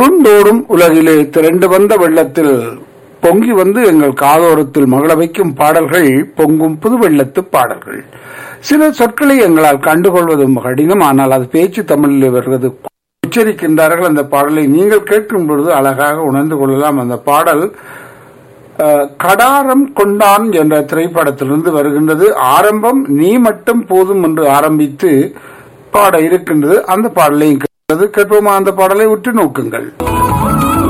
சுருண்டோடும் உலகிலே திரண்டு வந்த வெள்ளத்தில் பொங்கி வந்து எங்கள் காதோரத்தில் மகள வைக்கும் பாடல்கள் பொங்கும் புது வெள்ளத்து பாடல்கள் சில சொற்களை எங்களால் கண்டுகொள்வதும் கடினம் ஆனால் அது பேச்சு தமிழில் வருவது உச்சரிக்கின்றார்கள் அந்த பாடலை நீங்கள் கேட்கும் பொழுது அழகாக உணர்ந்து கொள்ளலாம் அந்த பாடல் அஹ், கடாரம் கொண்டான் என்ற திரைப்படத்திலிருந்து வருகின்றது ஆரம்பம் நீ மட்டும் போதும் என்று ஆரம்பித்து பாட இருக்கின்றது அந்த பாடலையும் கேட்கிறது கேட்போமா அந்த பாடலை உற்று நோக்குங்கள்